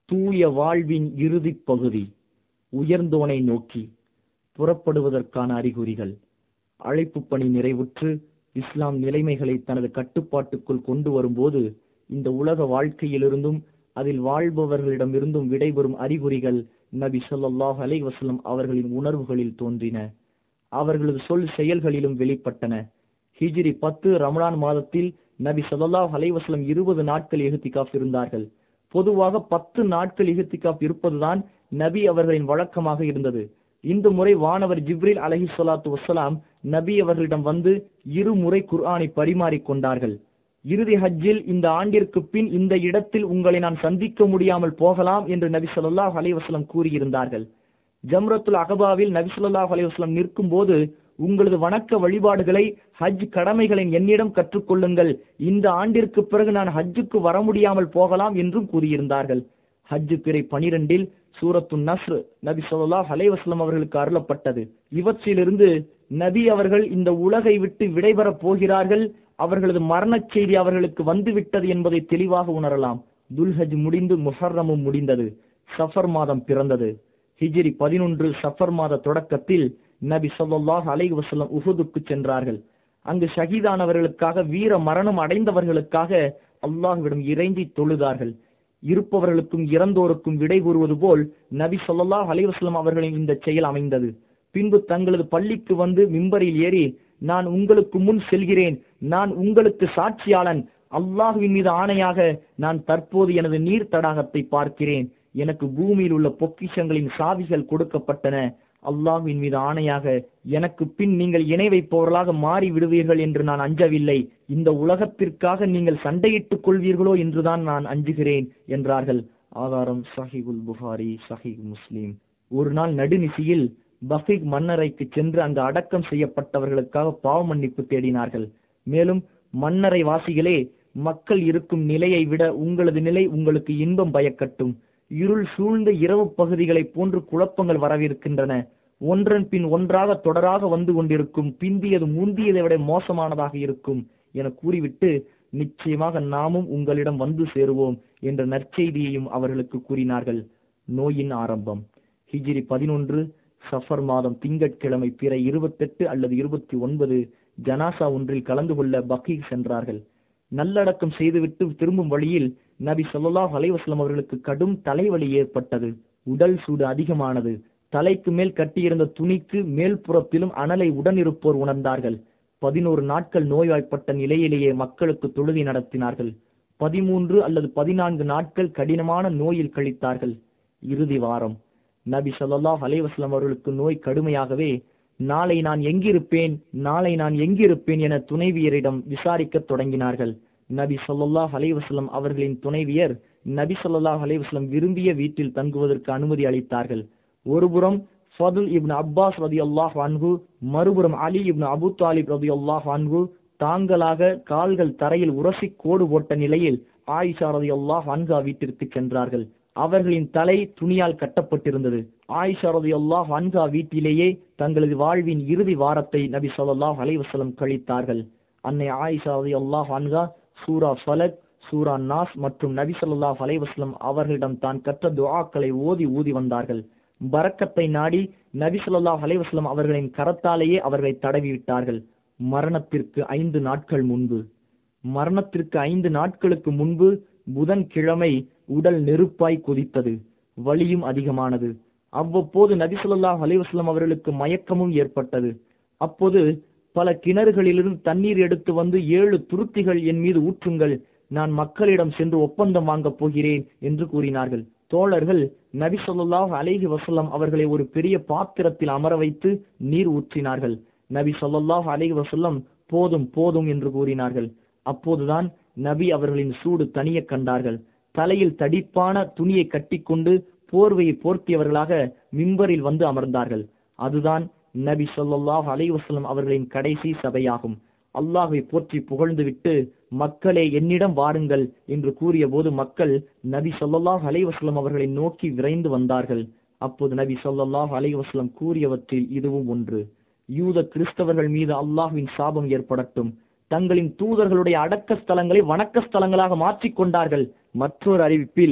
தூய வாழ்வின் இறுதிப் பகுதி உயர்ந்தோனை நோக்கி புறப்படுவதற்கான அறிகுறிகள் அழைப்பு பணி நிறைவுற்று இஸ்லாம் நிலைமைகளை தனது கட்டுப்பாட்டுக்குள் கொண்டு வரும்போது இந்த உலக வாழ்க்கையிலிருந்தும் அதில் வாழ்பவர்களிடமிருந்தும் விடைபெறும் அறிகுறிகள் நபி ஸல்லல்லாஹு அலைஹி வஸல்லம் அவர்களின் உணர்வுகளில் தோன்றின அவர்களது சொல் செயல்களிலும் வெளிப்பட்டன ஹிஜ்ரி பத்து ரமலான் மாதத்தில் நபி ஸல்லல்லாஹு அலைஹி வஸல்லம் இருபது நாட்கள் இஹ்திகாஃப் இருந்தார்கள் பொதுவாக பத்து நாட்கள் இஹ்திகாஃப் இருப்பதுதான் நபி அவர்களின் வழக்கமாக இருந்தது இந்த முறை வானவர் ஜிப்ரில் அலஹி சொல்லாத்து வசலாம் நபி அவர்களிடம் வந்து இருமுறை குர்ஆனை பரிமாறிக் கொண்டார்கள் இறுதி ஹஜ்ஜில் இந்த ஆண்டிற்கு பின் இந்த இடத்தில் உங்களை நான் சந்திக்க முடியாமல் போகலாம் என்று நபி ஸல்லல்லாஹு அலைஹி வஸல்லம் கூறியிருந்தார்கள் ஜம்ரத்துல் அகபாவில் நபி ஸல்லல்லாஹு அலைஹி வஸல்லம் நிற்கும் போது உங்களது வணக்க வழிபாடுகளை ஹஜ் கடமைகளை என்னிடம் கற்றுக்கொள்ளுங்கள் இந்த ஆண்டிற்கு பிறகு நான் ஹஜ்ஜுக்கு வர முடியாமல் போகலாம் என்றும் கூறியிருந்தார்கள் ஹஜ் பிறை பனிரெண்டில் சூரத்து நஸ்ர் நபி ஸல்லல்லாஹு அலைஹி வஸல்லம் அவர்களுக்கு அருளப்பட்டது இவற்றிலிருந்து நபி அவர்கள் இந்த உலகை விட்டு விடைபெறப் போகிறார்கள் அவர்களது மரணச் செய்தி அவர்களுக்கு வந்துவிட்டது என்பதை தெளிவாக உணரலாம் துல்ஹஜ் முடிந்து முஹர்ரமும் முடிந்தது சஃபர் மாதம் பிறந்தது ஹிஜ்ரி பதினொன்று சஃபர் மாத தொடக்கத்தில் நபி ஸல்லல்லாஹு அலைஹி வஸல்லம் உஹுதுக்கு சென்றார்கள் அங்கு ஷஹீதானவர்களுக்காக வீர மரணம் அடைந்தவர்களுக்காக அல்லாஹ்விடம் இறைஞ்சி தொழுதார்கள் இருப்பவர்களுக்கும் இறந்தோருக்கும் விடை கூறுவது போல் நபி ஸல்லல்லாஹு அலைஹி வஸல்லம் அவர்களின் இந்த செயல் அமைந்தது பின்பு தங்களது பள்ளிக்கு வந்து மிம்பரில் ஏறி நான் உங்களுக்கு முன் செல்கிறேன் நான் உங்களுக்கு சாட்சியாளன் அல்லாஹுவின் மீது ஆணையாக நான் தற்போது எனது நீர் தடாகத்தை பார்க்கிறேன் எனக்கு பூமியில் உள்ள பொக்கிஷங்களின் சாவிகள் கொடுக்கப்பட்டன அல்லாஹ்வின் மீது ஆணையாக எனக்கு பின் நீங்கள் இணை வைப்பவர்களாக மாறி விடுவீர்கள் என்று நான் அஞ்சவில்லை இந்த உலகத்திற்காக நீங்கள் சண்டையிட்டுக் கொள்வீர்களோ என்றுதான் நான் அஞ்சுகிறேன் என்றார்கள் ஆதாரம் சஹிகுல் புகாரி சஹிக் முஸ்லிம் ஒரு நாள் நடுநிசியில் பஃபிக் மன்னரைக்கு சென்று அங்கு அடக்கம் செய்யப்பட்டவர்களுக்காக பாவ மன்னிப்பு தேடினார்கள் மேலும் மன்னரை வாசிகளே மக்கள் இருக்கும் நிலையை விட உங்களது நிலை உங்களுக்கு இன்பம் பயக்கட்டும் இருள் சூழ்ந்த இரவு பகுதிகளைப் போன்று குழப்பங்கள் வரவிருக்கின்றன ஒன்றன் பின் ஒன்றாக தொடராக வந்து கொண்டிருக்கும் பிந்தியது முந்தியதை விட மோசமானதாக இருக்கும் என கூறிவிட்டு நிச்சயமாக நாமும் உங்களிடம் வந்து சேருவோம் என்ற நற்செய்தியையும் அவர்களுக்கு கூறினார்கள் நோயின் ஆரம்பம் ஹிஜ்ரி பதினொன்று சஃபர் மாதம் திங்கட்கிழமை பிற இருபத்தெட்டு அல்லது இருபத்தி ஒன்பது ஜனாசா ஒன்றில் கலந்து கொள்ள பக்கீக் சென்றார்கள் நல்லடக்கம் செய்துவிட்டு திரும்பும் வழியில் நபி ஸல்லல்லாஹு அலைஹி வஸல்லம் அவர்களுக்கு கடும் தலைவலி ஏற்பட்டது உடல் சூடு அதிகமானது தலைக்கு மேல் கட்டியிருந்த துணிக்கு மேல்புறத்திலும் அனலை உடனிருப்போர் உணர்ந்தார்கள் பதினோரு நாட்கள் நோய்வாய்ப்பட்ட நிலையிலேயே மக்களுக்கு தொழுகை நடத்தினார்கள் பதிமூன்று அல்லது பதினான்கு நாட்கள் கடினமான நோயில் கழித்தார்கள் இறுதி வாரம் நபி ஸல்லல்லாஹு அலைஹி வஸல்லம் அவர்களுக்கு நோய் கடுமையாகவே நாளை நான் எங்கிருப்பேன் நாளை நான் எங்கிருப்பேன் என துணைவியரிடம் விசாரிக்கத் தொடங்கினார்கள் நபி ஸல்லல்லாஹு அலைஹி வஸல்லம் அவர்களின் துணைவியர் நபி ஸல்லல்லாஹு அலைஹி வஸல்லம் விரும்பிய வீட்டில் தங்குவதற்கு அனுமதி அளித்தார்கள் ஒருபுறம் ஃபதுல் இப்னு அப்பாஸ் ரதியல்லாஹு அன்ஹு மறுபுறம் அலி இப்னு அபு தாலிப் ரதியல்லாஹு அன்ஹு தாங்களாக கால்கள் தரையில் உரசி கோடு போட்ட நிலையில் ஆயிஷா ரதியல்லாஹு அன்ஹா வீட்டிற்கு சென்றார்கள் அவர்களின் தலை துணியால் கட்டப்பட்டிருந்தது ஆயிஷா ரதியல்லாஹு அன்ஹா வீட்டிலேயே தங்களது வாழ்வின் இறுதி வாரத்தை நபி ஸல்லல்லாஹு அலைஹி வஸல்லம் கழித்தார்கள் அன்னை ஆயிஷா ரதியல்லாஹு அன்ஹா சூரா ஃபலக் சூரா நாஸ் மற்றும் நபி ஸல்லல்லாஹு அலைஹி வஸல்லம் அவர்களிடம் தான் கற்ற துஆக்களை ஓதி ஊதி வந்தார்கள் பரக்கத்தை நாடி நபி ஸல்லல்லாஹு அலைஹி வஸல்லம் அவர்களின் கரத்தாலேயே அவர்களை தடவி விட்டார்கள் மரணத்திற்கு ஐந்து நாட்கள் முன்பு மரணத்திற்கு ஐந்து நாட்களுக்கு முன்பு புதன் கிழமை உடல் நெருப்பாய் கொதித்தது வலியும் அதிகமானது அவ்வப்போது நபி ஸல்லல்லாஹு அலைஹி வஸல்லம் அவர்களுக்கு மயக்கமும் ஏற்பட்டது அப்போது பல கிணறுகளிலிருந்து தண்ணீர் எடுத்து வந்து ஏழு துருத்திகள் என் மீது ஊற்றுங்கள் நான் மக்களிடம் சென்று ஒப்பந்தம் வாங்கப் போகிறேன் என்று கூறினார்கள் தோழர்கள் நபி ஸல்லல்லாஹு அலைஹி வஸல்லம் அவர்களை ஒரு பெரிய பாத்திரத்தில் அமர வைத்து நீர் ஊற்றினார்கள் நபி ஸல்லல்லாஹு அலைஹி வஸல்லம் போதும் போதும் என்று கூறினார்கள் அப்போதுதான் நபி அவர்களின் சூடு தனிய கண்டார்கள் தலையில் தடிப்பான துணியை கட்டிக்கொண்டு போர்வையை போர்த்தியவர்களாக மிம்பரில் வந்து அமர்ந்தார்கள் அதுதான் நபி ஸல்லல்லாஹு அலைஹி வஸல்லம் அவர்களின் கடைசி சபையாகும் அல்லாஹை போற்றி புகழ்ந்துவிட்டு மக்களே என்னிடம் வாருங்கள் என்று கூறிய போது மக்கள் நபி ஸல்லல்லாஹு அலைஹி வஸல்லம் அவர்களை நோக்கி விரைந்து வந்தார்கள் அப்போது நபி ஸல்லல்லாஹு அலைஹி வஸல்லம் கூறியவற்றில் இதுவும் ஒன்று யூத கிறிஸ்தவர்கள் மீது அல்லாஹ்வின் சாபம் ஏற்படட்டும் தங்களின் தூதர்களுடைய அடக்க ஸ்தலங்களை வணக்க ஸ்தலங்களாக மாற்றிக் கொண்டார்கள் மற்றொரு அறிவிப்பில்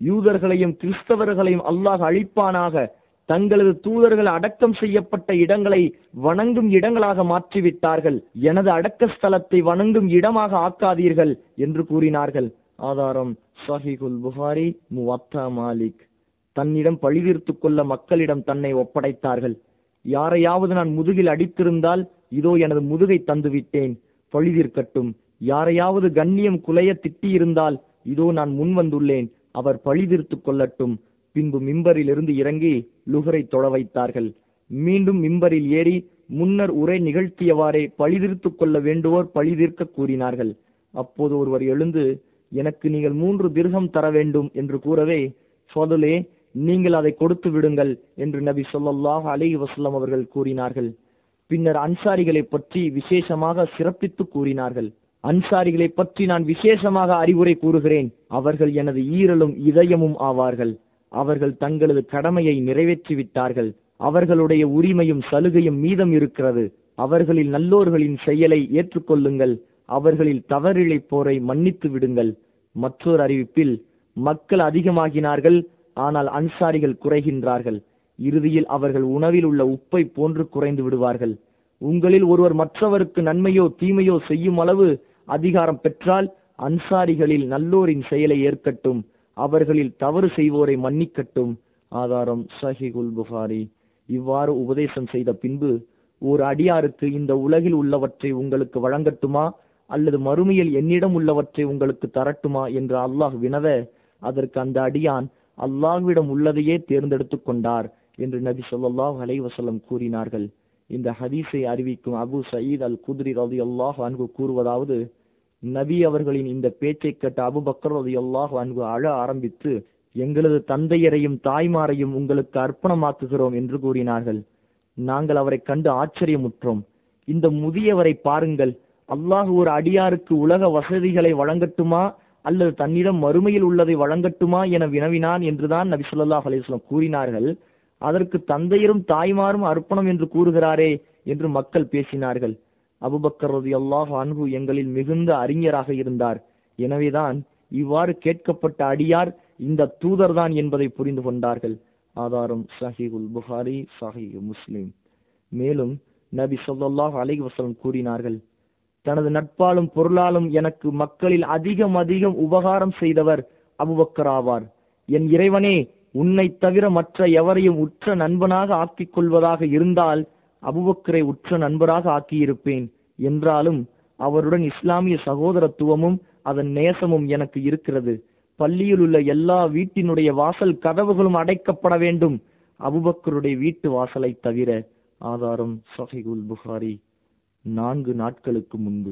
யூதர்களையும் கிறிஸ்தவர்களையும் அல்லாஹ் அழிப்பானாக தங்களது தூதர்கள் அடக்கம் செய்யப்பட்ட இடங்களை வணங்கும் இடங்களாக மாற்றிவிட்டார்கள் எனது அடக்க ஸ்தலத்தை வணங்கும் இடமாக ஆக்காதீர்கள் என்று கூறினார்கள் ஆதாரம் சஹிகுல் புகாரி முவத்தா மாலிக் தன்னிடம் பழிதீர்த்துக் கொள்ள மக்களிடம் தன்னை ஒப்படைத்தார்கள் யாரையாவது நான் முதுகில் அடித்திருந்தால் இதோ எனது முதுகை தந்துவிட்டேன் பழிதீர்க்கட்டும் யாரையாவது கண்ணியம் குலைய திட்டியிருந்தால் இதோ நான் முன் வந்துள்ளேன் அவர் பழிதீர்த்துக் கொள்ளட்டும் பின்பு மிம்பரில் இருந்து இறங்கி லுகரை தொழ வைத்தார்கள் மீண்டும் மிம்பரில் ஏறி முன்னர் உரை நிகழ்த்தியவாறே பழிதீர்த்துக் கொள்ள வேண்டுவோர் பழிதீர்க்க கூறினார்கள் அப்போது ஒருவர் எழுந்து எனக்கு நீங்கள் மூன்று திர்கம் தர வேண்டும் என்று கூறவே ஃபதுலே நீங்கள் அதை கொடுத்து விடுங்கள் என்று நபி ஸல்லல்லாஹு அலைஹி வஸல்லம் அவர்கள் கூறினார்கள் பின்னர் அன்சாரிகளை பற்றி விசேஷமாக சிறப்பித்து கூறினார்கள் அன்சாரிகளை பற்றி நான் விசேஷமாக அறிவுரை கூறுகிறேன் அவர்கள் எனது ஈரலும் இதயமும் ஆவார்கள் அவர்கள் தங்களது கடமையை நிறைவேற்றி விட்டார்கள் அவர்களுடைய உரிமையும் சலுகையும் மீதம் இருக்கிறது அவர்களில் நல்லோர்களின் செயலை ஏற்றுக்கொள்ளுங்கள் அவர்களில் தவறிழைப்போரை மன்னித்து விடுங்கள் மற்றொரு அறிவிப்பில் மக்கள் அதிகமாகினார்கள் ஆனால் அன்சாரிகள் குறைகின்றார்கள் இறுதியில் அவர்கள் உணவில் உள்ள உப்பை போன்று குறைந்து விடுவார்கள் உங்களில் ஒருவர் மற்றவருக்கு நன்மையோ தீமையோ செய்யும் அளவு அதிகாரம் பெற்றால் அன்சாரிகளில் நல்லோரின் செயலை ஏற்கட்டும் அவர்களில் தவறு செய்வோரை மன்னிக்கட்டும் ஆதாரம் சஹிகுல் புகாரி இவ்வாறு உபதேசம் செய்த பின்பு ஒரு அடியாருக்கு இந்த உலகில் உள்ளவற்றை உங்களுக்கு வழங்கட்டுமா அல்லது மறுமையில் என்னிடம் உள்ளவற்றை உங்களுக்கு தரட்டுமா என்று அல்லாஹ் வினவ அதற்கு அந்த அடியான் அல்லாஹ்விடம் உள்ளதையே தேர்ந்தெடுத்துக் கொண்டார் என்று நபி ஸல்லல்லாஹு அலைஹி வஸல்லம் கூறினார்கள் இந்த ஹதீஸை அறிவிக்கும் அபு சயீத் அல் குத்ரி ரதி அல்லாஹ் அன்கு கூறுவதாவது நபி அவர்களின் இந்த பேச்சை கேட்ட அபு பக்கர் ரதி அல்லாஹ் அன்கு அழ ஆரம்பித்து எங்களது தந்தையரையும் தாய்மாரையும் உங்களுக்கு அர்ப்பணமாக்குகிறோம் என்று கூறினார்கள் நாங்கள் அவரை கண்டு ஆச்சரியமுற்றோம் இந்த முதியவரை பாருங்கள் அல்லாஹ் ஒரு அடியாருக்கு உலக வசதிகளை வழங்கட்டுமா அல்லது தன்னிடம் மறுமையில் உள்ளதை வழங்கட்டுமா என வினவினான் என்றுதான் நபி ஸல்லல்லாஹு அலைஹி வஸல்லம் கூறினார்கள் அதற்கு தந்தையரும் தாய்மாரும் அர்ப்பணம் என்று கூறுகிறாரே என்று மக்கள் பேசினார்கள் அபுபக்கர் ரலியல்லாஹு அன்ஹு எங்களில் மிகுந்த அறிஞராக இருந்தார் எனவேதான் இவ்வாறு கேட்கப்பட்ட அடியார் இந்த தூதர்தான் என்பதை புரிந்து கொண்டார்கள் ஆதாரம் சஹீகுல் புகாரி சஹீஹ் முஸ்லிம் மேலும் நபி ஸல்லல்லாஹு அலைஹி வஸல்லம் கூறினார்கள் தனது நட்பாலும் பொருளாலும் எனக்கு மக்களில் அதிகம் அதிகம் உபகாரம் செய்தவர் அபுபக்கர் ஆவார் என் இறைவனே உன்னை தவிர மற்ற எவரையும் உற்ற நண்பனாக ஆக்கிக் கொள்வதாக இருந்தால் அபுபக்கரை உற்ற நண்பராக ஆக்கியிருப்பேன் என்றாலும் அவருடன் இஸ்லாமிய சகோதரத்துவமும் அதன் நேசமும் எனக்கு இருக்கிறது பள்ளியில் உள்ள எல்லா வீட்டினுடைய வாசல் கதவுகளும் அடைக்கப்பட வேண்டும் அபுபக்கருடைய வீட்டு வாசலை தவிர ஆதாரம் சஹிகுல் புகாரி நான்கு நாட்களுக்கு முன்பு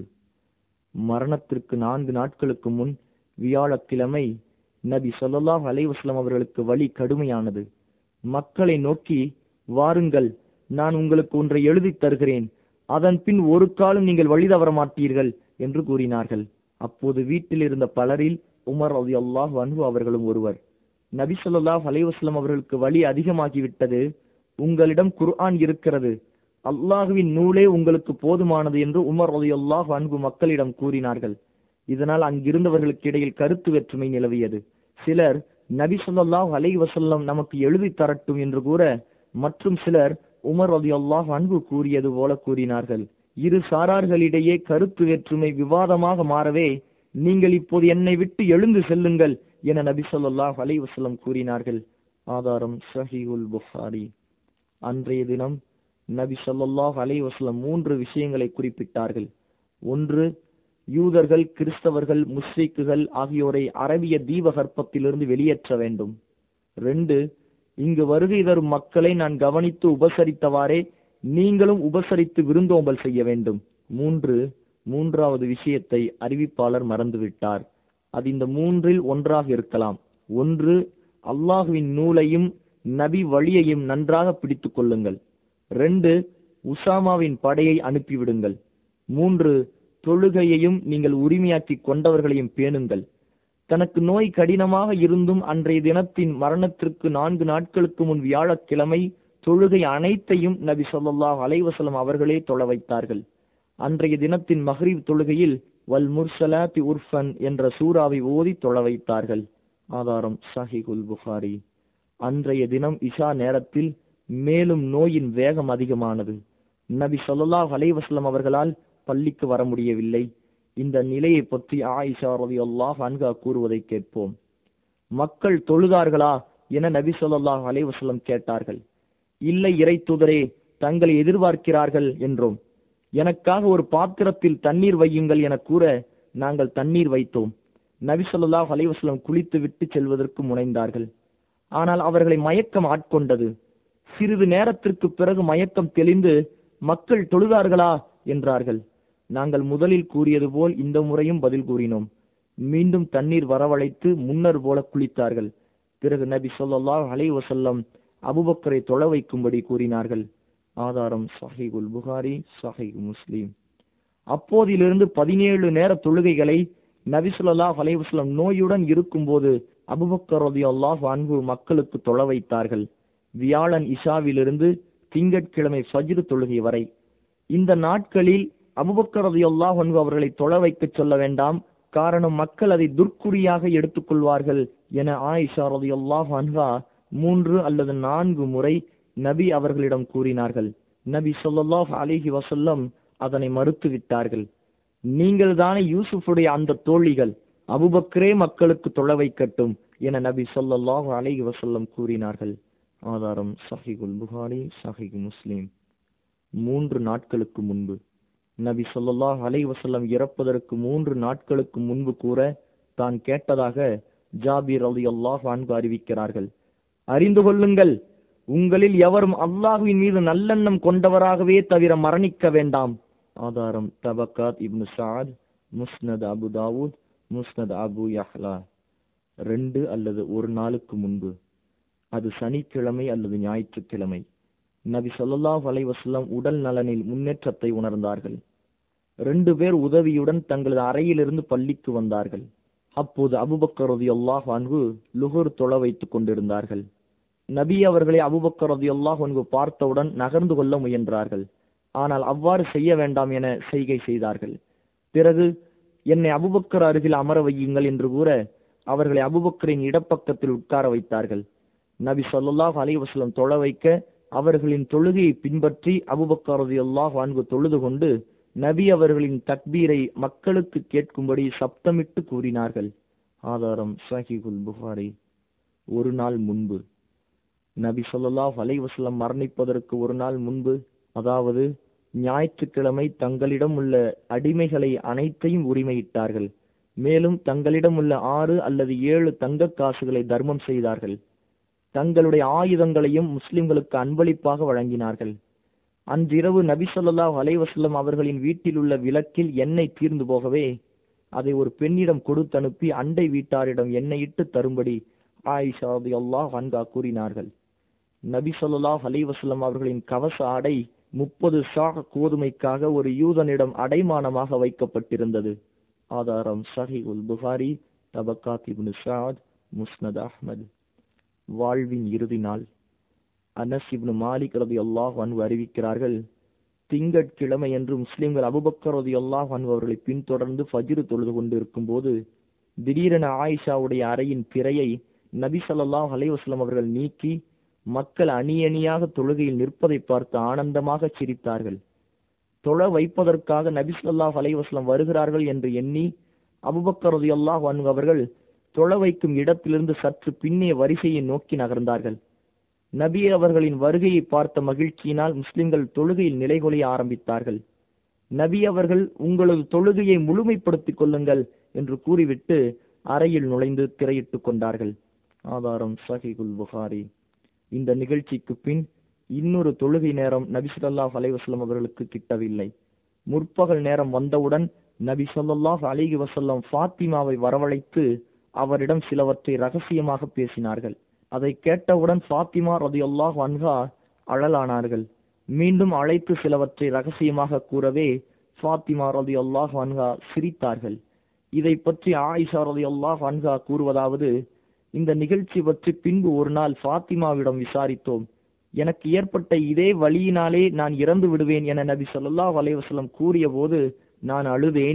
மரணத்திற்கு நான்கு நாட்களுக்கு முன் வியாழக்கிழமை நபி ஸல்லல்லாஹு அலைஹி வஸல்லம் அவர்களுக்கு வழி கடுமையானது மக்களை நோக்கி வாருங்கள் நான் உங்களுக்கு ஒன்றை எழுதித் தருகிறேன் அதன் பின் ஒரு காலம் நீங்கள் வழி தவற மாட்டீர்கள் என்று கூறினார்கள் அப்போது வீட்டில் இருந்த பலரில் உமர் ரலியல்லாஹு அன்ஹு அவர்களும் ஒருவர் நபி ஸல்லல்லாஹு அலைஹி வஸல்லம் அவர்களுக்கு வழி அதிகமாகிவிட்டது உங்களிடம் குர்ஆன் இருக்கிறது அல்லாஹுவின் நூலே உங்களுக்கு போதுமானது என்று உமர் ரலியல்லாஹு அன்ஹு மக்களிடம் கூறினார்கள் இதனால் அங்கிருந்தவர்களுக்கு இடையில் கருத்து வேற்றுமை நிலவியது சிலர் நபி ஸல்லல்லாஹு அலைஹி வஸல்லம் நமக்கு எழுதி தரட்டும் என்று கூற மற்றும் சிலர் உமர் ரலியல்லாஹு அன்ஹு கூறியது போல கூறினார்கள் இரு சாரார்களிடையே கருத்து வேற்றுமை விவாதமாக மாறவே நீங்கள் இப்போது என்னை விட்டு எழுந்து செல்லுங்கள் என நபி ஸல்லல்லாஹு அலைஹி வஸல்லம் கூறினார்கள் ஆதாரம் சஹீஹுல் புகாரி அன்றைய தினம் நபி ஸல்லல்லாஹு அலைஹி வஸல்லம் மூன்று விஷயங்களை குறிப்பிட்டார்கள் ஒன்று யூதர்கள் கிறிஸ்தவர்கள் முஸ்லிக்குகள் ஆகியோரை அரபிய தீபகற்பத்திலிருந்து வெளியேற்ற வேண்டும் ரெண்டு இங்கு வருகை தரும் மக்களை நான் கவனித்து உபசரித்தவாறே நீங்களும் உபசரித்து விருந்தோம்பல் செய்ய வேண்டும் மூன்று மூன்றாவது விஷயத்தை அறிவிப்பாளர் மறந்துவிட்டார் அது இந்த மூன்றில் ஒன்றாக இருக்கலாம் ஒன்று அல்லாஹுவின் நூலையும் நபி வழியையும் நன்றாக பிடித்துக் கொள்ளுங்கள் ரெண்டு உசாமாவின் படையை அனுப்பிவிடுங்கள் மூன்று தொழுகையையும் நீங்கள் உரிமையாக்கி கொண்டவர்களையும் பேணுங்கள் தனக்கு நோய் கடினமாக இருந்தும் அன்றைய தினத்தின் மரணத்திற்கு நான்கு நாட்களுக்கு முன் வியாழக்கிழமை தொழுகை அனைத்தையும் நபி ஸல்லல்லாஹு அலைஹி வஸல்லம் அவர்களே தொழ வைத்தார்கள் அன்றைய தினத்தின் மஹ்ரிப் தொழுகையில் வல் முர்சலாத்தி உர்ஃபன் என்ற சூறாவை ஓதி தொழ வைத்தார்கள் ஆதாரம் சஹிகுல் புகாரி அன்றைய தினம் இஷா நேரத்தில் மேலும் நோயின் வேகம் அதிகமானது நபி ஸல்லல்லாஹு அலைஹி வஸல்லம் அவர்களால் பள்ளிக்கு வர முடியவில்லை இந்த நிலையை பற்றி ஆயிஷா ரலியல்லாஹு அன்ஹா கூறுவதை கேட்போம் மக்கள் தொழுதார்களா என நபி ஸல்லல்லாஹு அலைஹி வஸல்லம் கேட்டார்கள் இல்லை இறை தூதரே தங்களை எதிர்பார்க்கிறார்கள் என்றோம் எனக்காக ஒரு பாத்திரத்தில் தண்ணீர் வையுங்கள் என கூற நாங்கள் தண்ணீர் வைத்தோம் நபி ஸல்லல்லாஹு அலைஹி வஸல்லம் குளித்து விட்டு செல்வதற்கு முனைந்தார்கள் ஆனால் அவர்களை மயக்கம் ஆட்கொண்டது சிறிது நேரத்திற்கு பிறகு மயக்கம் தெளிந்து மக்கள் தொழுதார்களா என்றார்கள் நாங்கள் முதலில் கூறியது போல் இந்த முறையும் பதில் கூறினோம் மீண்டும் தண்ணீர் வரவழைத்து முன்னர் போல குளித்தார்கள் பிறகு நபி ஸல்லல்லாஹு அலைஹி வஸல்லம் அபூபக்கரை தொழ வைக்கும்படி கூறினார்கள் ஆதாரம் சஹீகுல் புகாரி சஹீஹ் முஸ்லிம் அப்போதிலிருந்து பதினேழு நேர தொழுகைகளை நபி ஸல்லல்லாஹு அலைஹி வஸல்லம் நோயுடன் இருக்கும்போது அபூபக்கர் ரலியல்லாஹு அன்ஹு மக்களுக்கு தொழ வைத்தார்கள் வியாழன் இஷாவிலிருந்து திங்கட்கிழமை ஃபஜ்ர் தொழுகை வரை இந்த நாட்களில் அபுபக்கர் ரலியல்லாஹு அன்ஹு அவர்களை தொழ வைக்கச் சொல்ல வேண்டாம் காரணம் மக்கள் அதை துர்க்குறியாக எடுத்துக்கொள்வார்கள் என ஆயிஷா ரலியல்லாஹு அன்ஹா மூன்று அல்லது நான்கு முறை நபி அவர்களிடம் கூறினார்கள் நபி ஸல்லல்லாஹு அலைஹி வஸல்லம் அதனை மறுத்துவிட்டார்கள் நீங்கள் தானே யூசுஃபுடைய அந்த தோழிகள் அபுபக்கரே மக்களுக்கு தொழ வைக்கட்டும் என நபி ஸல்லல்லாஹு அலைஹி வஸல்லம் கூறினார்கள் ஆதாரம் சஹிகுல் புகாரி சஹிக் முஸ்லிம் மூன்று நாட்களுக்கு முன்பு நபி ஸல்லல்லாஹு அலைஹி வஸல்லம் இறப்பதற்கு மூன்று நாட்களுக்கு முன்பு கூற தான் கேட்டதாக ஜாபீர் ரலியல்லாஹு அன்ஹு அறிவிக்கிறார்கள் அறிந்து கொள்ளுங்கள் உங்களில் எவரும் அல்லாஹுவின் மீது நல்லெண்ணம் கொண்டவராகவே தவிர மரணிக்க வேண்டாம் ஆதாரம் தபக்காத் இப்னு சாத் முஸ்னத் அபு தாவூத் முஸ்னத் அபு யஹ்லா ரெண்டு அல்லது ஒரு நாளுக்கு முன்பு அது சனிக்கிழமை அல்லது ஞாயிற்றுக்கிழமை நபி ஸல்லல்லாஹு அலைஹி வஸல்லம் உடல் நலனில் முன்னேற்றத்தை உணர்ந்தார்கள் ரெண்டு பேர் உதவியுடன் தங்களது அறையிலிருந்து பள்ளிக்கு வந்தார்கள் அப்போது அபுபக்கர் ரலியல்லாஹு அன்ஹு லுஹுர் தொழ வைத்துக் கொண்டிருந்தார்கள் நபி அவர்களை அபுபக்கர் ரலியல்லாஹு அன்ஹு பார்த்தவுடன் நகர்ந்து கொள்ள முயன்றார்கள் ஆனால் அவ்வாறு செய்ய வேண்டாம் என செய்கை செய்தார்கள் பிறகு என்னை அபுபக்கர் அருகில் அமர வையுங்கள் என்று கூற அவர்களை அபுபக்கரின் இடப்பக்கத்தில் உட்கார வைத்தார்கள் நபி ஸல்லல்லாஹு அலைஹி வஸல்லம் தொழ வைக்க அவர்களின் தொழுகையை பின்பற்றி அபுபக்கர் ரலியல்லாஹு அன்ஹு தொழுது கொண்டு நபி அவர்களின் தக்பீரை மக்களுக்கு கேட்கும்படி சப்தமிட்டு கூறினார்கள் ஆதாரம் சஹீகுல் புகாரி ஒரு நாள் முன்பு நபி ஸல்லல்லாஹு அலைஹி வஸல்லம் மரணிப்பதற்கு ஒரு நாள் முன்பு அதாவது ஞாயிற்றுக்கிழமை தங்களிடம் உள்ள அடிமைகளை அனைத்தையும் உரிமையிட்டார்கள் மேலும் தங்களிடம் உள்ள ஆறு அல்லது ஏழு தங்கக் காசுகளை தர்மம் செய்தார்கள் தங்களுடைய ஆயுதங்களையும் முஸ்லிம்களுக்கு அன்பளிப்பாக வழங்கினார்கள் அன்றிரவு நபி ஸல்லல்லாஹு அலைஹி வஸல்லம் அவர்களின் வீட்டில் உள்ள விளக்கில் எண்ணெய் தீர்ந்து போகவே அதை ஒரு பெண்ணிடம் கொடுத்தனுப்பி அண்டை வீட்டாரிடம் எண்ணெய் இட்டு தரும்படி ஆயிஷா ரலியல்லாஹு அன்ஹா கூறினார்கள் நபி ஸல்லல்லாஹு அலைஹி வஸல்லம் அவர்களின் கவச ஆடை முப்பது சாக கோதுமைக்காக ஒரு யூதனிடம் அடைமானமாக வைக்கப்பட்டிருந்தது ஆதாரம் சஹீஹுல் புகாரி தபக்காத் இப்னு சாத் முஸ்னத் அஹ்மத் வாழ்வின் இறுதி நாள் அனஸ் இப்னு மாலிக் ரலியல்லாஹு அன்ஹு அறிவிக்கிறார்கள் திங்கட்கிழமை என்று முஸ்லிம்கள் அபுபக்கர் ரலியல்லாஹு அன்ஹு அவர்களை பின்தொடர்ந்து ஃபஜ்ர் தொழுது கொண்டு இருக்கும்போது திடீரென ஆயிஷாவுடைய அறையின் திரையை நபி ஸல்லல்லாஹு அலைஹி வஸல்லம் அவர்கள் நீக்கி மக்கள் அணி அணியாக தொழுகையில் நிற்பதை பார்த்து ஆனந்தமாக சிரித்தார்கள் தொழ வைப்பதற்காக நபி ஸல்லல்லாஹு அலைஹி வஸல்லம் வருகிறார்கள் என்று எண்ணி அபுபக்கர் ரலியல்லாஹு அன்ஹு அவர்கள் தொழ வைக்கும் இடத்திலிருந்து சற்று பின்னே வரிசையை நோக்கி நகர்ந்தார்கள் நபி அவர்களின் வருகையை பார்த்த மகிழ்ச்சியினால் முஸ்லிம்கள் தொழுகையில் நிலைகொலைய ஆரம்பித்தார்கள் நபி அவர்கள் உங்களது தொழுகையை முழுமைப்படுத்திக் கொள்ளுங்கள் என்று கூறிவிட்டு அறையில் நுழைந்து திரையிட்டுக் கொண்டார்கள் ஆதாரம் சஹிகுல் புகாரி இந்த நிகழ்ச்சிக்கு பின் இன்னொரு தொழுகை நேரம் நபி ஸல்லல்லாஹு அலைஹி வஸல்லம் அவர்களுக்கு கிட்டவில்லை முற்பகல் நேரம் வந்தவுடன் நபி ஸல்லல்லாஹு அலைஹி வஸல்லம் ஃபாத்திமாவை வரவழைத்து அவரிடம் சிலவற்றை ரகசியமாக பேசினார்கள் அதை கேட்டவுடன் ஃபாத்திமா ரதியல்லாஹு அன்ஹா அழலானார்கள் மீண்டும் அழைத்து சிலவற்றை ரகசியமாக கூறவே ஃபாத்திமா ரதியல்லாஹு அன்ஹா சிரித்தார்கள் இதை பற்றி ஆயிஷா ரதியல்லாஹு அன்ஹா கூறுவதாவது இந்த நிகழ்ச்சி பற்றி பின்பு ஒரு நாள் ஃபாத்திமாவிடம் விசாரித்தோம் எனக்கு ஏற்பட்ட இதே வழியினாலே நான் இறந்து விடுவேன் என நபி ஸல்லல்லாஹு அலைஹி வஸல்லம் கூறிய போது நான் அழுதேன்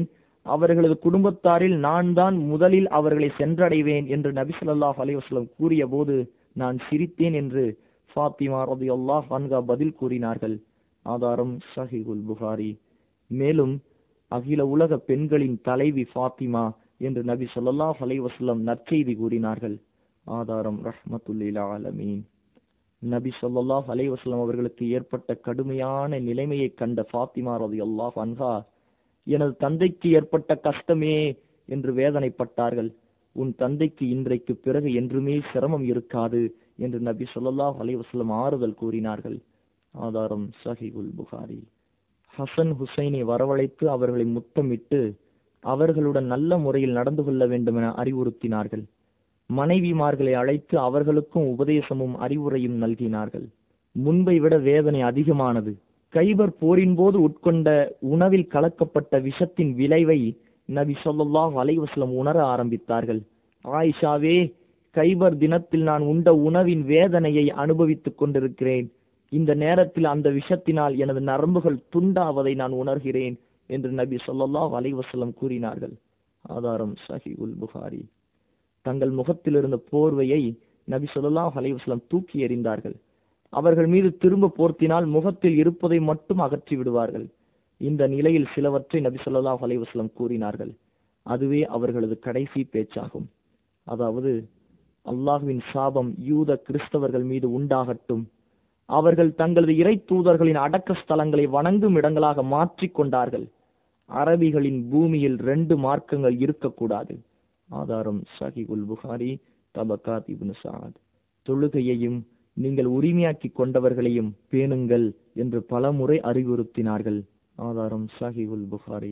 அவர்களது குடும்பத்தாரில் நான் தான் முதலில் அவர்களை சென்றடைவேன் என்று நபி ஸல்லல்லாஹு அலைஹி வஸல்லம் கூறிய போது நான் சிரித்தேன் என்று ஃபாத்திமா ரலியல்லாஹு அன்ஹா பதில் கூறினார்கள் ஆதாரம் சஹீஹுல் புகாரி மேலும் அகில உலக பெண்களின் தலைவி ஃபாத்திமா என்று நபி ஸல்லல்லாஹு அலைஹி வஸல்லம் நற்செய்தி கூறினார்கள் ஆதாரம் ரஹ்மத்துல்லில் ஆலமீன் நபி ஸல்லல்லாஹு அலைஹி வஸல்லம் அவர்களுக்கு ஏற்பட்ட கடுமையான நிலைமையை கண்ட ஃபாத்திமா ரலியல்லாஹு அன்ஹா எனது தந்தைக்கு ஏற்பட்ட கஷ்டமே என்று வேதனைப்பட்டார்கள் உன் தந்தைக்கு இன்றைக்கு பிறகு என்றுமே சிரமம் இருக்காது என்று நபி ஸல்லல்லாஹு அலைஹி வஸல்லம் ஆறுதல் கூறினார்கள் ஆதாரம் சஹீஹுல் புகாரி ஹசன் ஹுசைனை வரவழைத்து அவர்களை முத்தமிட்டு அவர்களுடன் நல்ல முறையில் நடந்து கொள்ள வேண்டும் என அறிவுறுத்தினார்கள் மனைவிமார்களை அழைத்து அவர்களுக்கும் உபதேசமும் அறிவுரையும் நல்கினார்கள் முன்பை விட வேதனை அதிகமானது கைபர் போரின் போது உட்கொண்ட உணவில் கலக்கப்பட்ட விஷத்தின் விளைவை நபி ஸல்லல்லாஹு அலைஹி வஸல்லம் உணர ஆரம்பித்தார்கள் ஆயிஷாவே கைபர் தினத்தில் நான் உண்ட உணவின் வேதனையை அனுபவித்துக் கொண்டிருக்கிறேன் இந்த நேரத்தில் அந்த விஷத்தினால் எனது நரம்புகள் துண்டாவதை நான் உணர்கிறேன் என்று நபி ஸல்லல்லாஹு அலைஹி வஸல்லம் கூறினார்கள் ஆதாரம் சஹீஹுல் புகாரி தங்கள் முகத்தில் இருந்த போர்வையை நபி ஸல்லல்லாஹு அலைஹி வஸல்லம் தூக்கி எறிந்தார்கள் அவர்கள் மீது திரும்ப போர்த்தினால் முகத்தில் இருப்பதை மட்டும் அகற்றி விடுவார்கள் இந்த நிலையில் சிலவற்றை நபி ஸல்லல்லாஹு அலைஹி வஸல்லம் கூறினார்கள் அதுவே அவர்களது கடைசி பேச்சாகும் அதாவது அல்லாஹ்வின் சாபம் யூத கிறிஸ்தவர்கள் மீது உண்டாகட்டும் அவர்கள் தங்களது இறை தூதர்களின் அடக்க ஸ்தலங்களை வணங்கும் இடங்களாக மாற்றிக் கொண்டார்கள் அரபிகளின் பூமியில் ரெண்டு மார்க்கங்கள் இருக்கக்கூடாது ஆதாரம் சஹிகுல் புகாரி தபகாத் இப்னு சாத் தொழுகையையும் நீங்கள் உரிமையாக்கி கொண்டவர்களையும் பேணுங்கள் என்று பலமுறை அறிவுறுத்தினார்கள் ஆதாரம் சஹிகுல் புகாரி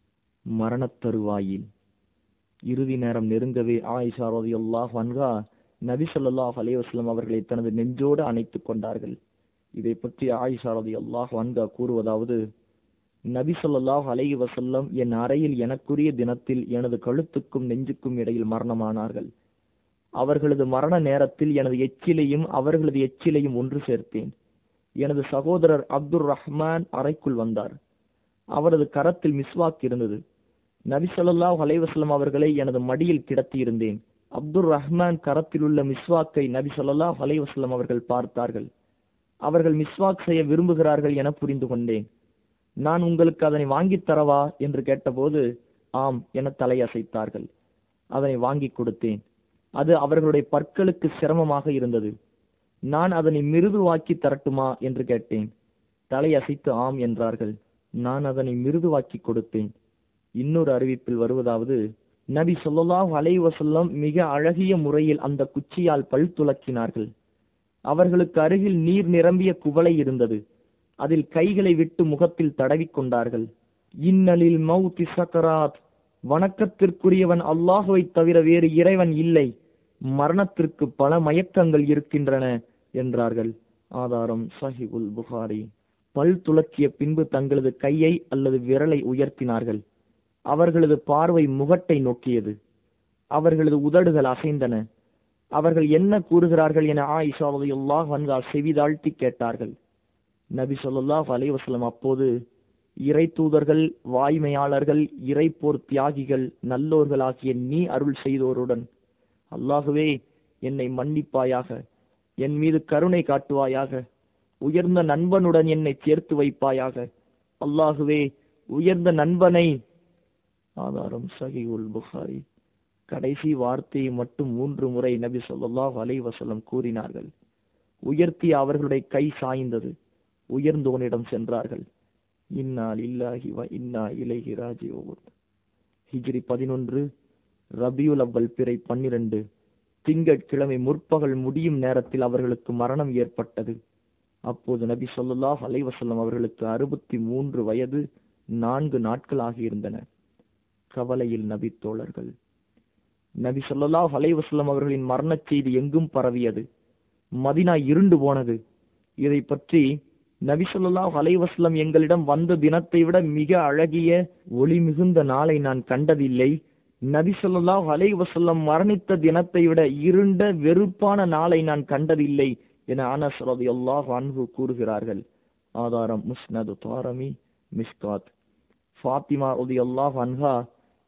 மரணத் தருவாயில் இறுதி நேரம் நெருங்கவே ஆயிஷா ரலியல்லாஹு அன்ஹா நபி ஸல்லல்லாஹு அலைஹி வஸல்லம் அவர்களை தனது நெஞ்சோடு அணைத்துக் கொண்டார்கள் இதை பற்றி ஆயிஷா ரலியல்லாஹு அன்ஹா கூறுவதாவது நபி ஸல்லல்லாஹு அலைஹி வஸல்லம் என் அறையில் எனக்குரிய தினத்தில் எனது கழுத்துக்கும் நெஞ்சுக்கும் இடையில் மரணமானார்கள் அவர்களது மரண நேரத்தில் எனது எச்சிலையும் அவர்களது எச்சிலையும் ஒன்று சேர்த்தேன் எனது சகோதரர் அப்துர் ரஹ்மான் அறைக்குள் வந்தார் அவரது கரத்தில் மிஸ்வாக் இருந்தது நபி ஸல்லல்லாஹு அலைஹி வஸல்லம் அவர்களை எனது மடியில் கிடத்தியிருந்தேன் அப்துர் ரஹ்மான் கரத்தில் உள்ள மிஸ்வாக்கை நபி ஸல்லல்லாஹு அலைஹி வஸல்லம் அவர்கள் பார்த்தார்கள் அவர்கள் மிஸ்வாக் செய்ய விரும்புகிறார்கள் என புரிந்து கொண்டேன் நான் உங்களுக்கு அதனை வாங்கித் தரவா என்று கேட்டபோது ஆம் என தலையசைத்தார்கள் அதனை வாங்கி கொடுத்தேன் அது அவர்களுடைய பற்களுக்கு சிரமமாக இருந்தது நான் அதனை மிருதுவாக்கி தரட்டுமா என்று கேட்டேன் தலையசைத்து ஆம் என்றார்கள் நான் அதனை மிருதுவாக்கி கொடுத்தேன் இன்னொரு அறிவிப்பில் வருவதாவது நபி ஸல்லல்லாஹு அலைஹி வஸல்லம் மிக அழகிய முறையில் அந்த குச்சியால் பல் துலக்கினார்கள் அவர்களுக்கு அருகில் நீர் நிரம்பிய குவளை இருந்தது அதில் கைகளை விட்டு முகத்தில் தடவிக் கொண்டார்கள் இன்னலில் மௌதி சக்கராத் வணக்கத்திற்குரியவன் அல்லாஹுவை தவிர வேறு இறைவன் இல்லை மரணத்திற்கு பல மயக்கங்கள் இருக்கின்றன என்றார்கள் ஆதாரம் சஹிபுல் புகாரி பல் துலக்கிய பின்பு தங்களது கையை அல்லது விரலை உயர்த்தினார்கள் அவர்களது பார்வை முகட்டை நோக்கியது அவர்களது உதடுகள் அசைந்தன அவர்கள் என்ன கூறுகிறார்கள் என ஆயிஷா ரலியல்லாஹு அன்ஹா செவிதாழ்த்தி கேட்டார்கள் நபி ஸல்லல்லாஹு அலைஹி வஸல்லம் அப்போது இறை தூதர்கள் வாய்மையாளர்கள் இறைப்போர் தியாகிகள் நல்லோர்கள் ஆகிய நீ அருள் செய்தோருடன் அல்லாஹுவே என்னை மன்னிப்பாயாக என் மீது கருணை காட்டுவாயாக உயர்ந்த நண்பனுடன் என்னை சேர்த்து வைப்பாயாக அல்லாஹுவே உயர்ந்த நண்பனை ஆதாரம் சஹீஹுல் புகாரி கடைசி வார்த்தையை மட்டும் மூன்று முறை நபி ஸல்லல்லாஹு அலைஹி வஸல்லம் கூறினார்கள் உயர்த்தி அவர்களுடைய கை சாய்ந்தது உயர்ந்தோனிடம் சென்றார்கள் இன்னா லில்லாஹி வ இன்னா இலைஹி ராஜிஊன் ஹிஜ்ரி பதினொன்று ரபியுல் அவ்வல் பிறை பன்னிரண்டு திங்கட்கிழமை முற்பகல் முடியும் நேரத்தில் அவர்களுக்கு மரணம் ஏற்பட்டது அப்போது நபி ஸல்லல்லாஹு அலைஹி வஸல்லம் அவர்களுக்கு அறுபத்தி மூன்று வயது நான்கு நாட்கள் ஆகியிருந்தன கவலையில் நபி தோழர்கள் நபி ஸல்லல்லாஹு அலைஹி வஸல்லம் அவர்களின் மரணச் செய்தி எங்கும் பரவியது மதினா இருண்டு போனது இதை பற்றி நபி ஸல்லல்லாஹு அலைஹி வஸல்லம் எங்களிடம் வந்த தினத்தை விட மிக அழகிய ஒளி மிகுந்த நாளை நான் கண்டதில்லை நபி ஸல்லல்லாஹு அலைஹி வஸல்லம் மரணித்த தினத்தை விட இருண்ட வெறுப்பான நாளை நான் கண்டதில்லை என அனஸ் ரலியல்லாஹு அன்ஹு கூறுகிறார்கள் ஆதாரம் முஸ்னது தாரமி மிஸ்காத் ஃபாத்திமா ரலியல்லாஹு அன்ஹா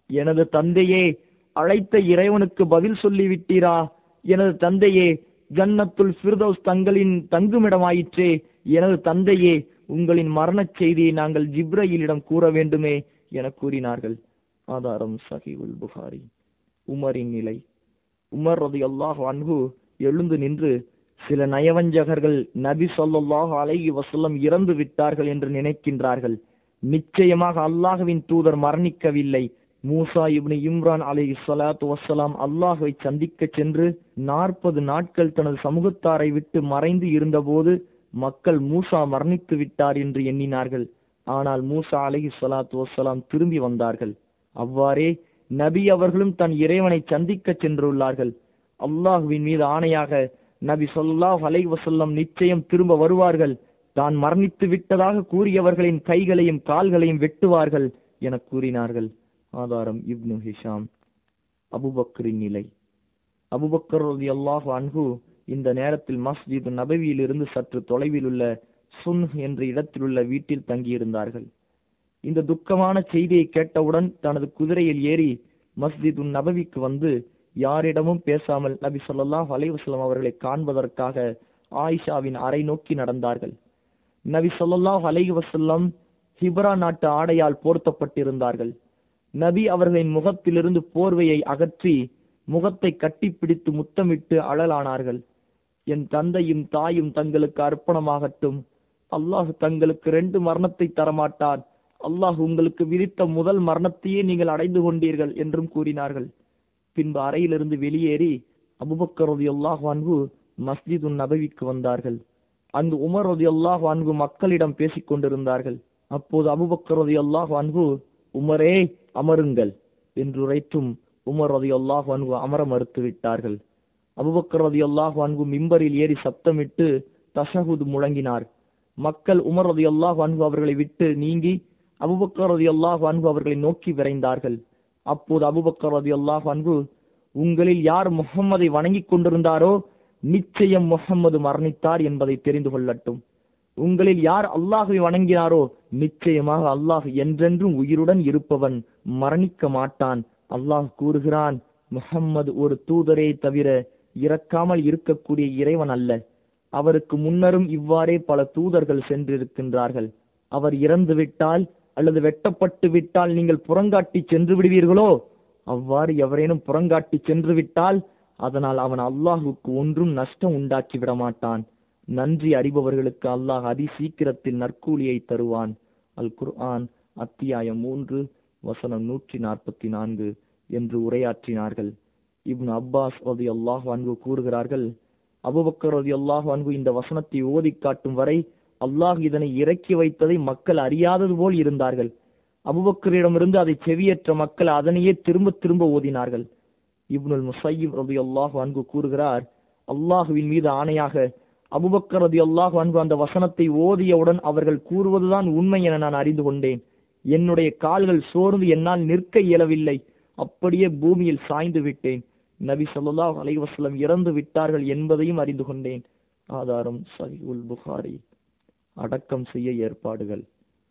எனது தந்தையே அழைத்த இறைவனுக்கு பதில் சொல்லிவிட்டீரா எனது தந்தையே ஜன்னத்துல் ஃபிர்தௌஸ் தங்களின் தங்குமிடமாயிற்றே எனது தந்தையே உங்களின் மரணச் செய்தியை நாங்கள் ஜிப்ரயிலிடம் கூற வேண்டுமே என கூறினார்கள் ஆதாரம் சஹிவுல் புகாரி உமரின் நிலை உமர் ரதி அல்லாஹ் அன்ஹு எழுந்து நின்று சில நயவஞ்சகர்கள் நபி ஸல்லல்லாஹு அலைஹி வஸல்லம் இறந்து விட்டார்கள் என்று நினைக்கின்றார்கள் நிச்சயமாக அல்லாஹ்வின் தூதர் மரணிக்கவில்லை மூசா இப்னு இம்ரான் அலைஹி ஸலாத்து வஸ்ஸலாம் அல்லாஹ்வை சந்திக்க சென்று நாற்பது நாட்கள் தனது சமூகத்தாரை விட்டு மறைந்து இருந்தபோது மக்கள் மூசா மரணித்து விட்டார் என்று எண்ணினார்கள் ஆனால் மூசா அலைஹி ஸலாத்து வஸ்ஸலாம் திரும்பி வந்தார்கள் அவ்வாறே நபி அவர்களும் தன் இறைவனை சந்திக்க சென்றுள்ளார்கள் அல்லாஹுவின் மீது ஆணையாக நபி ஸல்லல்லாஹு அலைஹி வஸல்லம் நிச்சயம் திரும்ப வருவார்கள் தான் மரணித்து விட்டதாக கூறியவர்களின் கைகளையும் கால்களையும் வெட்டுவார்கள் என கூறினார்கள் ஆதாரம் இப்னு ஹிஷாம் அபுபக்கரின் நிலை அபுபக்கர் ரலியல்லாஹு அன்ஹு இந்த நேரத்தில் மஸ்ஜித் நபவியிலிருந்து சற்று தொலைவில் உள்ள சுன் என்ற இடத்திலுள்ள வீட்டில் தங்கியிருந்தார்கள் இந்த துக்கமான செய்தியை கேட்டவுடன் தனது குதிரையில் ஏறி மஸ்ஜித் நபவிக்கு வந்து யாரிடமும் பேசாமல் நபி ஸல்லல்லாஹு அலைஹி வஸல்லம் அவர்களை காண்பதற்காக ஆயிஷாவின் அறை நோக்கி நடந்தார்கள் நபி ஸல்லல்லாஹு அலைஹி வஸல்லம் ஹிப்ரா நாட்டு ஆடையால் போர்த்தப்பட்டிருந்தார்கள் நபி அவர்களின் முகத்திலிருந்து போர்வையை அகற்றி முகத்தை கட்டிப்பிடித்து முத்தமிட்டு அழலானார்கள் என் தந்தையும் தாயும் தங்களுக்கு அர்ப்பணமாகட்டும் அல்லாஹ் தங்களுக்கு ரெண்டு மரணத்தை தரமாட்டார் அல்லாஹ் உங்களுக்கு விதித்த முதல் மரணத்தையே நீங்கள் அடைந்து கொண்டீர்கள் என்றும் கூறினார்கள் பின்பு அறையிலிருந்து வெளியேறி அபுபக்கர் ரலியல்லாஹு அன்ஹு மஸ்ஜிது நபவிக்கு வந்தார்கள் அங்கு உமர் ரலியல்லாஹு அன்ஹு மக்களிடம் பேசிக் கொண்டிருந்தார்கள் அப்போது அபுபக்கர் ரலியல்லாஹு அன்ஹு உமரே அமருங்கள் என்று உரைத்தும் உமர் ரலியல்லாஹு அன்ஹு அமர மறுத்து விட்டார்கள் அபுபக்கர் ரலியல்லாஹு அன்ஹு மிம்பரில் ஏறி சத்தமிட்டு தஷஹுத் முழங்கினார் மக்கள் உமர் ரலியல்லாஹு அன்ஹு அவர்களை விட்டு நீங்கி அபுபக்கர் ரலியல்லாஹு அன்ஹு அவர்களை நோக்கி விரைந்தார்கள் அப்போது அபுபக்கர் ரலியல்லாஹு அன்ஹு உங்களில் யார் முஹம்மதை வணங்கிக் கொண்டிருந்தாரோ நிச்சயம் முஹம்மது மரணித்தார் என்பதை தெரிந்து கொள்ளட்டும் உங்களில் யார் அல்லாஹை வணங்கினாரோ நிச்சயமாக அல்லாஹ் என்றென்றும் உயிருடன் இருப்பவன் மரணிக்க மாட்டான் அல்லாஹ் கூறுகிறான் முஹம்மது ஒரு தூதரே தவிர இறக்காமல் இருக்கக்கூடிய இறைவன் அல்ல அவருக்கு முன்னரும் இவ்வாறே பல தூதர்கள் சென்றிருக்கின்றார்கள் அவர் இறந்து விட்டால் அல்லது வெட்டப்பட்டு விட்டால் நீங்கள் புறங்காட்டி சென்று விடுவீர்களோ அவ்வாறு எவரேனும் புறங்காட்டி சென்று விட்டால் அதனால் அவன் அல்லாஹுக்கு ஒன்றும் நஷ்டம் உண்டாக்கி விட மாட்டான் நன்றி அறிபவர்களுக்கு அல்லாஹ் அதி சீக்கிரத்தில் நற்கூலியை தருவான் அல் குர்ஆன் அத்தியாயம் மூன்று வசனம் நூற்றி நாற்பத்தி நான்கு என்று உரையாற்றினார்கள் இப்னு அப்பாஸ் ரதி அல்லாஹ் அன்பு கூறுகிறார்கள் அபுபக்கர் ரதி அல்லாஹ் அன்பு இந்த வசனத்தை ஓதி காட்டும் வரை அல்லாஹ் இதனை இறக்கி வைத்ததை மக்கள் அறியாதது போல் இருந்தார்கள் அபுபக்கரிடமிருந்து அதை செவியற்ற மக்கள் அதனையே திரும்ப திரும்ப ஓதினார்கள் இப்னுல் முசையிப் ரதி அல்லாஹ் அன்பு கூறுகிறார் அல்லாஹுவின் மீது ஆணையாக அபுபக்கர் ரதி அல்லாஹ் அன்பு அந்த வசனத்தை ஓதியவுடன் அவர்கள் கூறுவதுதான் உண்மை என நான் அறிந்து கொண்டேன் என்னுடைய கால்கள் சோர்ந்து என்னால் நிற்க இயலவில்லை அப்படியே பூமியில் சாய்ந்து விட்டேன் நபி ஸல்லல்லாஹு அலைஹி வஸல்லம் இறந்து விட்டார்கள் என்பதையும் அறிந்து கொண்டேன் ஆதாரம் சஹீஹுல் புகாரி அடக்கம் செய்ய ஏற்பாடுகள்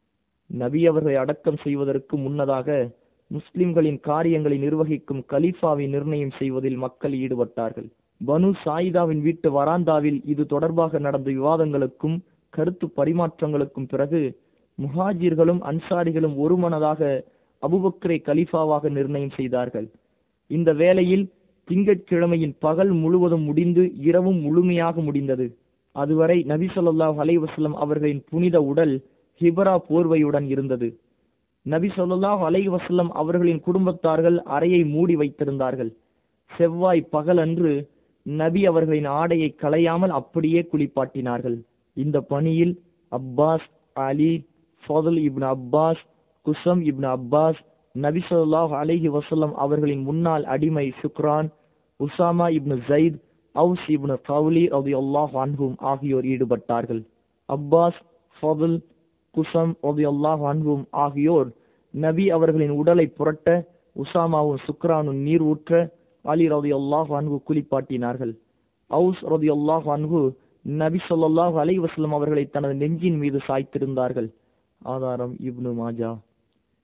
நபி அவர்களை அடக்கம் செய்வதற்கு முன்னதாக முஸ்லிம்களின் காரியங்களை நிர்வகிக்கும் கலீஃபாவை நிர்ணயம் செய்வதில் மக்கள் ஈடுபட்டார்கள் பனு சாயிதாவின் வீட்டு வராந்தாவில் இது தொடர்பாக நடந்த விவாதங்களுக்கும் கருத்து பரிமாற்றங்களுக்கும் பிறகு முஹாஜிர்களும் அன்சாரிகளும் ஒருமனதாக அபுபக்கரை கலீஃபாவாக நிர்ணயம் செய்தார்கள் இந்த வேளையில் திங்கட்கிழமையின் பகல் முழுவதும் முடிந்து இரவும் முழுமையாக முடிந்தது அதுவரை நபி ஸல்லல்லாஹு அலைஹி வஸல்லம் அவர்களின் புனித உடல் ஹிபரா போர்வையுடன் இருந்தது நபி ஸல்லல்லாஹு அலைஹி வஸல்லம் அவர்களின் குடும்பத்தார்கள் அறையை மூடி வைத்திருந்தார்கள் செவ்வாய் பகலன்று நபி அவர்களின் ஆடையை களையாமல் அப்படியே குளிப்பாட்டினார்கள் இந்த பணியில் Abbas Ali Fadl ibn Abbas Qutham ibn Abbas நபி ஸல்லல்லாஹு அலைஹி வஸல்லம் அவர்களின் முன்னாள் அடிமை Shuqran Usama ibn Zayd Aws ibn Khawli ரலியல்லாஹு அன்ஹும் ஆகியோர் ஈடுபட்டார்கள் அப்பாஸ் ஃபதுல் குசம் ரலியல்லாஹு அன்ஹும் ஆகியோர் நபி அவர்களின் உடலை புரட்ட உசாமாவும் சுக்ரானும் நீர் ஊற்ற அலி ரலியல்லாஹு அன்ஹு குளிப்பாட்டினார்கள் அவுஸ் ரலியல்லாஹு அன்ஹு நபி ஸல்லல்லாஹு அலைஹி வஸல்லம் அவர்களை தனது நெஞ்சின் மீது சாய்த்திருந்தார்கள் ஆதாரம் இப்னு மாஜா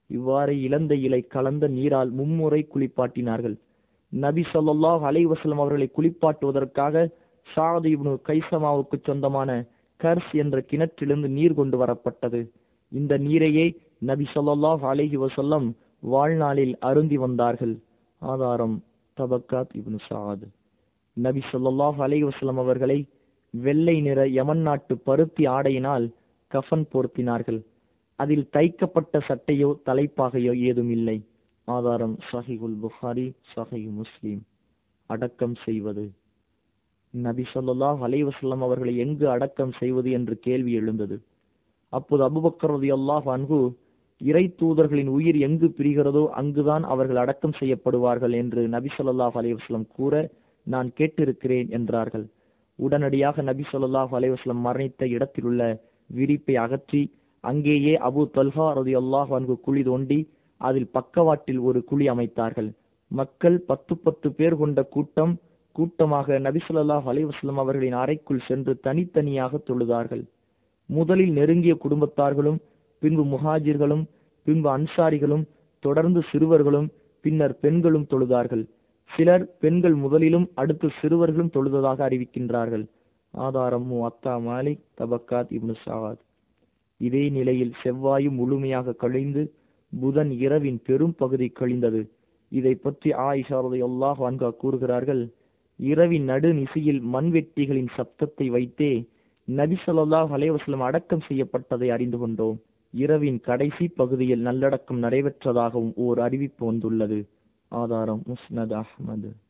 இவ்வாறு இழந்த இலை கலந்த நீரால் மும்முறை குளிப்பாட்டினார்கள் நபி ஸல்லல்லாஹு அலைஹி வஸல்லம் அவர்களை குளிப்பாட்டுவதற்காக சாத் இப்னு கைசமாவுக்கு சொந்தமான கர்ஸ் என்ற கிணற்றிலிருந்து நீர் கொண்டு வரப்பட்டது இந்த நீரையே நபி ஸல்லல்லாஹு அலைஹி வஸல்லம் வாழ்நாளில் அருந்தி வந்தார்கள் ஆதாரம் தபக்காத் இப்னு சாத் நபி ஸல்லல்லாஹு அலைஹி வஸல்லம் அவர்களை வெள்ளை நிற யமன் நாட்டு பருத்தி ஆடையினால் கஃன் போர்த்தினார்கள் அதில் தைக்கப்பட்ட சட்டையோ தலைப்பாகையோ ஏதும் இல்லை ஆதாரம் சஹிகுல் புகாரி சஹி முஸ்லிம் அடக்கம் செய்வது நபி ஸல்லல்லாஹு அலைஹி வஸல்லம் அவர்களை எங்கு அடக்கம் செய்வது என்று கேள்வி எழுந்தது அப்போது அபூபக்கர் ரலியல்லாஹு அன்ஹு இறை தூதர்களின் உயிர் எங்கு பிரிகிறதோ அங்குதான் அவர்கள் அடக்கம் செய்யப்படுவார்கள் என்று நபி ஸல்லல்லாஹு அலைஹி வஸல்லம் கூற நான் கேட்டிருக்கிறேன் என்றார்கள் உடனடியாக நபி ஸல்லல்லாஹு அலைஹி வஸல்லம் மரணித்த இடத்திலுள்ள விரிப்பை அகற்றி அங்கேயே அபு தல்ஹா ரலியல்லாஹு அன்ஹு குழி தோண்டி அதில் பக்கவாட்டில் ஒரு குழி அமைத்தார்கள் மக்கள் பத்து பத்து பேர் கொண்ட கூட்டம் கூட்டமாக நபி ஸல்லல்லாஹு அலைஹி வஸல்லம் அவர்களின் அறைக்குள் சென்று தனித்தனியாக தொழுதார்கள் முதலில் நெருங்கிய குடும்பத்தார்களும் பின்பு முஹாஜிர்களும் பின்பு அன்சாரிகளும் தொடர்ந்து சிறுவர்களும் பின்னர் பெண்களும் தொழுதார்கள் சிலர் பெண்கள் முதலிலும் அடுத்து சிறுவர்களும் தொழுததாக அறிவிக்கின்றார்கள் ஆதாரம் அத்தா மாலிக் தபக்காத் இப்னு சாத் இதே நிலையில் செவ்வாயும் முழுமையாக கழிந்து புதன் இரவின் பெரும் பகுதி கழிந்தது இதை பற்றி ஆயிஷா ரலியல்லாஹு அன்ஹா கூறுகிறார்கள் இரவின் நடுநிசியில் மண்வெட்டிகளின் சப்தத்தை வைத்தே நபி ஸல்லல்லாஹு அலைஹி வஸல்லம் அடக்கம் செய்யப்பட்டதை அறிந்து கொண்டோம் இரவின் கடைசி பகுதியில் நல்லடக்கம் நடைபெற்றதாகவும் ஓர் அறிவிப்பு வந்துள்ளது ஆதாரம் முஸ்னத் அஹ்மது